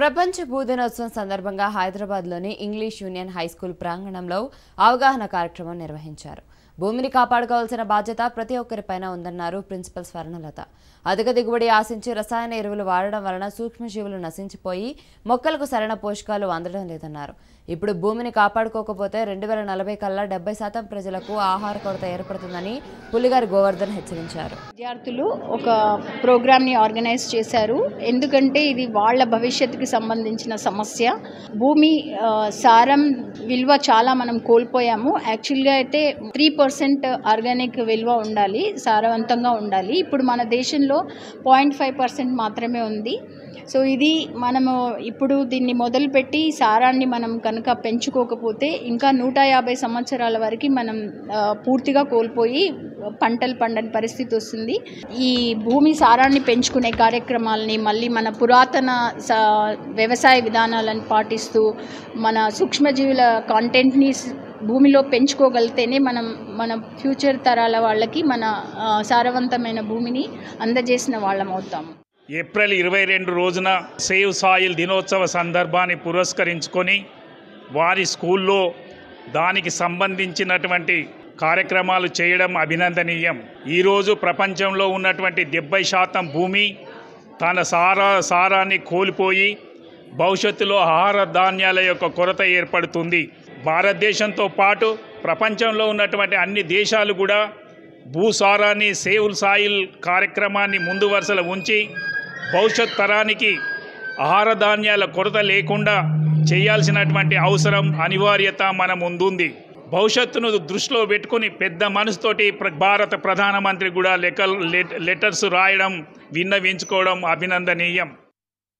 ప్రపంచ భూదినోత్సవం సందర్భంగా హైదరాబాద్లోని ఇంగ్లీష్ యూనియన్ హై స్కూల్ ప్రాంగణంలో అవగాహన కార్యక్రమం నిర్వహించారు భూమిని కాపాడుకోవాల్సిన బాధ్యత ప్రతి ఒక్కరిపైన ఉందన్నారు ప్రిన్సిపల్ స్వర్ణలత అధిక దిగుబడి ఆశించి రసాయన ఎరువులు వాడడం వలన సూక్ష్మజీవులు నశించిపోయి మొక్కలకు సరైన పోషకాలు అందడం లేదన్నారు ఇప్పుడు భూమిని కాపాడుకోకపోతే రెండు వేల నలభై కల్లా డెబ్బై శాతం ప్రజలకు ఆహార కొరత ఏర్పడుతుందని పులిగారి గోవర్ధన్ హెచ్చరించారు విద్యార్థులు ఒక ప్రోగ్రామ్ని ఆర్గనైజ్ చేశారు ఎందుకంటే ఇది వాళ్ళ భవిష్యత్తుకి సంబంధించిన సమస్య భూమి ఆ, సారం విలువ చాలా మనం కోల్పోయాము యాక్చువల్గా అయితే త్రీ పర్సెంట్ ఆర్గానిక్ విలువ ఉండాలి సారవంతంగా ఉండాలి ఇప్పుడు మన దేశంలో పాయింట్ ఫైవ్ పర్సెంట్ మాత్రమే ఉంది సో ఇది మనము ఇప్పుడు దీన్ని మొదలుపెట్టి సారాన్ని మనం కనుక పెంచుకోకపోతే ఇంకా నూట యాభై సంవత్సరాల వరకు మనం ఆ, పూర్తిగా కోల్పోయి పంటలు పండని పరిస్థితి వస్తుంది ఈ భూమి సారాన్ని పెంచుకునే కార్యక్రమాలని మళ్ళీ మన పురాతన స- వ్యవసాయ విధానాలను పాటిస్తూ మన సూక్ష్మజీవుల కాంటెంట్ని స్- భూమిలో పెంచుకోగలిగితేనే మనం మన ఫ్యూచర్ తరాల వాళ్ళకి మన ఆ, సారవంతమైన భూమిని అందజేసిన వాళ్ళం అవుతాము ఏప్రిల్ ఇరవై రెండు రోజున సేవ్ సాయిల్ దినోత్సవ సందర్భాన్ని పురస్కరించుకొని వారి స్కూల్లో దానికి సంబంధించినటువంటి కార్యక్రమాలు చేయడం అభినందనీయం ఈరోజు ప్రపంచంలో ఉన్నటువంటి డెబ్బై శాతం భూమి తన సారా సారాన్ని కోల్పోయి భవిష్యత్తులో ఆహార ధాన్యాల యొక్క కొరత ఏర్పడుతుంది భారతదేశంతో పాటు ప్రపంచంలో ఉన్నటువంటి అన్ని దేశాలు కూడా భూసారాన్ని సేవుల్ సాయిల్ కార్యక్రమాన్ని ముందు వరుసలో ఉంచి భవిష్యత్ తరానికి ఆహార ధాన్యాల కొరత లేకుండా చేయాల్సినటువంటి అవసరం అనివార్యత మన ముందుంది భవిష్యత్తును దృష్టిలో పెట్టుకుని పెద్ద మనసుతోటి ప్ర- భారత ప్రధానమంత్రి కూడా లెక్క లెటర్స్ రాయడం విన్నవించుకోవడం అభినందనీయం